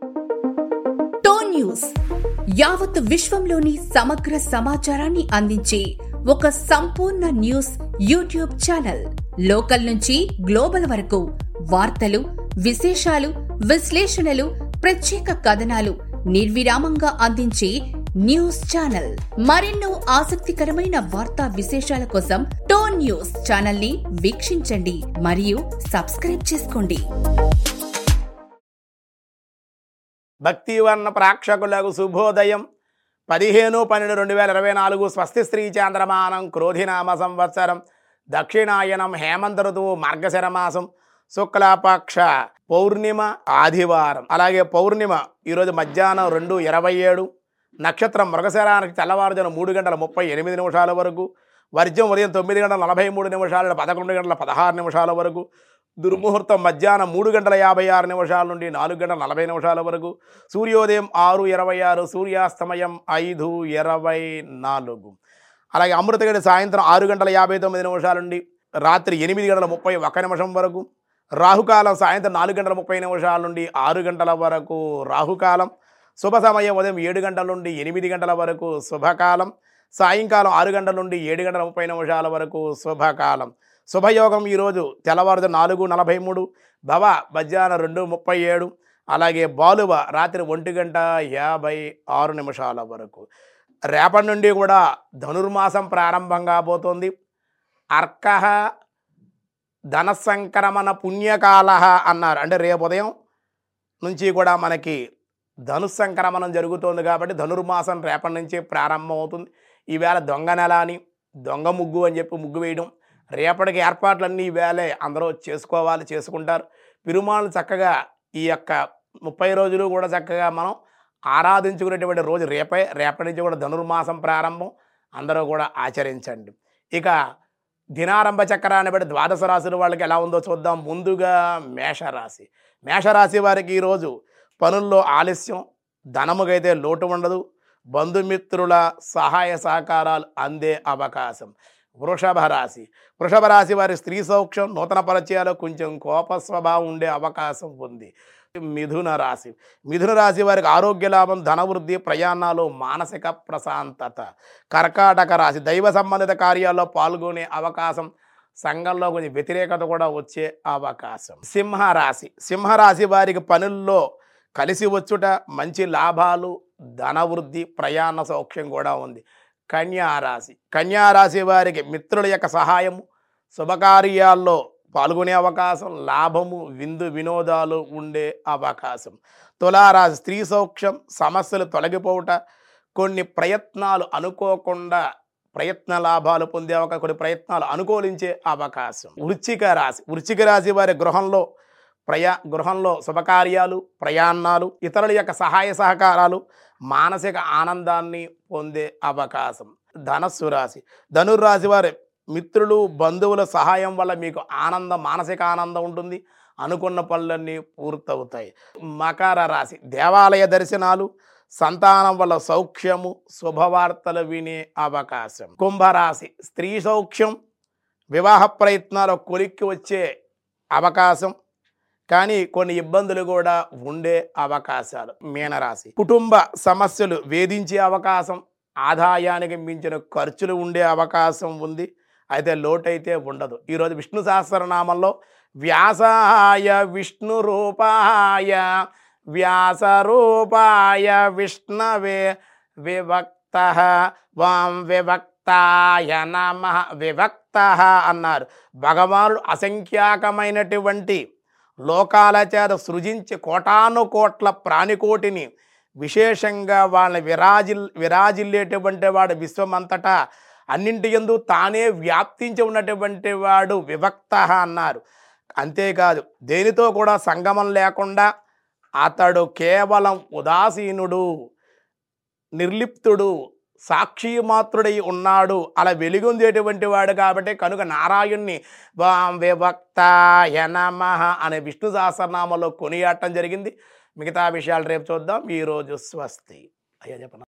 tone news యావత్ విశ్వంలోని సమగ్ర సమాచారాన్ని అందించే ఒక సంపూర్ణ న్యూస్ యూట్యూబ్ ఛానల్ లోకల్ నుంచి గ్లోబల్ వరకు వార్తలు విశేషాలు విశ్లేషణలు ప్రత్యేక కథనాలు నిర్విరామంగా అందించే న్యూస్ ఛానల్ మరెన్నో ఆసక్తికరమైన వార్తా విశేషాల కోసం టోన్ న్యూస్ ఛానల్ ని వీక్షించండి మరియు సబ్స్క్రైబ్ చేసుకోండి భక్తివర్ణ ప్రేక్షకులకు శుభోదయం పదిహేను పన్నెండు రెండు వేల ఇరవై నాలుగు స్వస్తి స్త్రీ చాంద్రమానం క్రోధినామ సంవత్సరం దక్షిణాయనం హేమంత ఋతువు మార్గశిర మాసం శుక్లపక్ష పౌర్ణిమ ఆదివారం అలాగే పౌర్ణిమ ఈరోజు మధ్యాహ్నం రెండు ఇరవై ఏడు నక్షత్రం మృగశరానికి తెల్లవారుజాము మూడు గంటల ముప్పై ఎనిమిది నిమిషాల వరకు వర్జం ఉదయం తొమ్మిది గంటల నలభై మూడు నిమిషాల పదకొండు గంటల పదహారు నిమిషాల వరకు దుర్ముహూర్తం మధ్యాహ్నం మూడు గంటల యాభై ఆరు నిమిషాల నుండి నాలుగు గంటల నలభై నిమిషాల వరకు సూర్యోదయం ఆరు ఇరవై ఆరు సూర్యాస్తమయం ఐదు ఇరవై నాలుగు అలాగే అమృతగడి సాయంత్రం ఆరు గంటల యాభై తొమ్మిది నిమిషాల నుండి రాత్రి ఎనిమిది గంటల ముప్పై ఒక్క నిమిషం వరకు రాహుకాలం సాయంత్రం నాలుగు గంటల ముప్పై నిమిషాల నుండి ఆరు గంటల వరకు రాహుకాలం శుభ సమయం ఉదయం ఏడు గంటల నుండి ఎనిమిది గంటల వరకు శుభకాలం సాయంకాలం ఆరు గంటల నుండి ఏడు గంటల ముప్పై నిమిషాల వరకు శుభకాలం శుభయోగం ఈరోజు తెల్లవారుజు నాలుగు నలభై మూడు భవ మధ్యాహ్నం రెండు ముప్పై ఏడు అలాగే బాలువ రాత్రి ఒంటి గంట యాభై ఆరు నిమిషాల వరకు రేపటి నుండి కూడా ధనుర్మాసం ప్రారంభం కాబోతోంది అర్కహ ధనసంక్రమణ పుణ్యకాల అన్నారు అంటే రేపు ఉదయం నుంచి కూడా మనకి ధనుస్సంక్రమణం జరుగుతోంది కాబట్టి ధనుర్మాసం రేపటి నుంచి ప్రారంభం అవుతుంది ఈవేళ దొంగ నెల అని దొంగ ముగ్గు అని చెప్పి ముగ్గు వేయడం రేపటికి ఏర్పాట్లన్నీ ఈవేళే అందరూ చేసుకోవాలి చేసుకుంటారు పిరుమాలు చక్కగా ఈ యొక్క ముప్పై రోజులు కూడా చక్కగా మనం ఆరాధించుకునేటువంటి రోజు రేపే రేపటి నుంచి కూడా ధనుర్మాసం ప్రారంభం అందరూ కూడా ఆచరించండి ఇక దినారంభ చక్రాన్ని బట్టి ద్వాదశ రాశుల వాళ్ళకి ఎలా ఉందో చూద్దాం ముందుగా మేషరాశి మేషరాశి వారికి ఈరోజు పనుల్లో ఆలస్యం ధనముకైతే లోటు ఉండదు బంధుమిత్రుల సహాయ సహకారాలు అందే అవకాశం వృషభ రాశి వృషభ రాశి వారి స్త్రీ సౌఖ్యం నూతన పరిచయాలు కొంచెం కోప స్వభావం ఉండే అవకాశం ఉంది మిథున రాశి మిథున రాశి వారికి ఆరోగ్య లాభం ధనవృద్ధి ప్రయాణాలు మానసిక ప్రశాంతత కర్కాటక రాశి దైవ సంబంధిత కార్యాల్లో పాల్గొనే అవకాశం సంఘంలో కొంచెం వ్యతిరేకత కూడా వచ్చే అవకాశం సింహరాశి సింహరాశి వారికి పనుల్లో కలిసి వచ్చుట మంచి లాభాలు ధనవృద్ధి ప్రయాణ సౌఖ్యం కూడా ఉంది కన్యారాశి కన్యారాశి వారికి మిత్రుల యొక్క సహాయము శుభకార్యాల్లో పాల్గొనే అవకాశం లాభము విందు వినోదాలు ఉండే అవకాశం తులారాశి స్త్రీ సౌఖ్యం సమస్యలు తొలగిపోవుట కొన్ని ప్రయత్నాలు అనుకోకుండా ప్రయత్న లాభాలు పొందే అవకాశం కొన్ని ప్రయత్నాలు అనుకూలించే అవకాశం వృచ్చిక రాశి వృచ్చిక రాశి వారి గృహంలో ప్రయా గృహంలో శుభకార్యాలు ప్రయాణాలు ఇతరుల యొక్క సహాయ సహకారాలు మానసిక ఆనందాన్ని పొందే అవకాశం ధనస్సు రాశి ధనుర్రాశి వారి మిత్రులు బంధువుల సహాయం వల్ల మీకు ఆనందం మానసిక ఆనందం ఉంటుంది అనుకున్న పనులన్నీ పూర్తవుతాయి మకర రాశి దేవాలయ దర్శనాలు సంతానం వల్ల సౌఖ్యము శుభవార్తలు వినే అవకాశం కుంభరాశి స్త్రీ సౌఖ్యం వివాహ ప్రయత్నాలు కొలిక్కి వచ్చే అవకాశం కానీ కొన్ని ఇబ్బందులు కూడా ఉండే అవకాశాలు మీనరాశి కుటుంబ సమస్యలు వేధించే అవకాశం ఆదాయానికి మించిన ఖర్చులు ఉండే అవకాశం ఉంది అయితే లోటైతే ఉండదు ఈరోజు విష్ణు సహస్రనామంలో వ్యాసాయ విష్ణు రూపాయ వ్యాస రూపాయ విష్ణవే విభక్త వాం విభక్తాయ నమ విభక్త అన్నారు భగవానుడు అసంఖ్యాకమైనటువంటి లోకాల చేత సృజించి కోటాను కోట్ల ప్రాణికోటిని విశేషంగా వాళ్ళని విరాజి విరాజిల్లేటువంటి వాడు విశ్వమంతటా అన్నింటి ఎందు తానే వ్యాప్తించి ఉన్నటువంటి వాడు విభక్త అన్నారు అంతేకాదు దేనితో కూడా సంగమం లేకుండా అతడు కేవలం ఉదాసీనుడు నిర్లిప్తుడు సాక్షి మాత్రుడై ఉన్నాడు అలా వెలుగొందేటువంటి వాడు కాబట్టి కనుక నారాయణ్ణి వాం విభక్తాయ నమః అనే విష్ణు సహస్రనామంలో కొనియాడటం జరిగింది మిగతా విషయాలు రేపు చూద్దాం ఈరోజు స్వస్తి అయ్యా చెప్పనా